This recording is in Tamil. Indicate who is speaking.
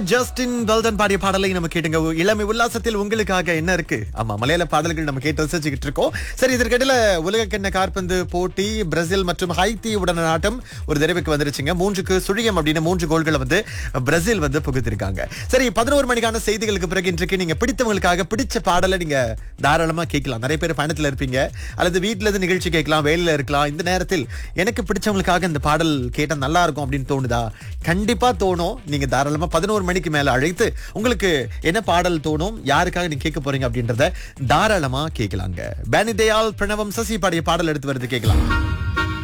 Speaker 1: ஜஸ்டின் வெல்டன் பாடிய பாடலை நம்ம கேட்டுங்க இளமை உல்லாசத்தில் உங்களுக்காக என்ன இருக்கு ஆமா மலையாள பாடல்கள் நம்ம கேட்டு ரசிச்சுக்கிட்டு இருக்கோம் சரி இதற்கிடையில உலக கிண்ண காற்பந்து போட்டி பிரேசில் மற்றும் ஹைத்தி உடன நாட்டம் ஒரு தடவைக்கு வந்துருச்சுங்க மூன்றுக்கு சுழியம் அப்படின்னு மூன்று கோல்களை வந்து பிரேசில் வந்து புகுத்திருக்காங்க சரி பதினோரு மணிக்கான செய்திகளுக்கு பிறகு இன்றைக்கு நீங்க பிடித்தவங்களுக்காக பிடிச்ச பாடலை நீங்க தாராளமா கேட்கலாம் நிறைய பேர் பயணத்துல இருப்பீங்க அல்லது வீட்டுல இருந்து நிகழ்ச்சி கேட்கலாம் வேலையில இருக்கலாம் இந்த நேரத்தில் எனக்கு பிடிச்சவங்களுக்காக இந்த பாடல் கேட்டா நல்லா இருக்கும் அப்படின்னு தோணுதா கண்டிப்பா தோணும் நீங்க தாராளமா பதினோரு மணிக்கு மேல அழைத்து உங்களுக்கு என்ன பாடல் தோணும் யாருக்காக நீங்க கேட்க போறீங்க அப்படின்றத தாராளமா கேட்கலாங்க பேனிதயால் பிரணவம் சசி பாடிய பாடல் எடுத்து வருது கேட்கலாம்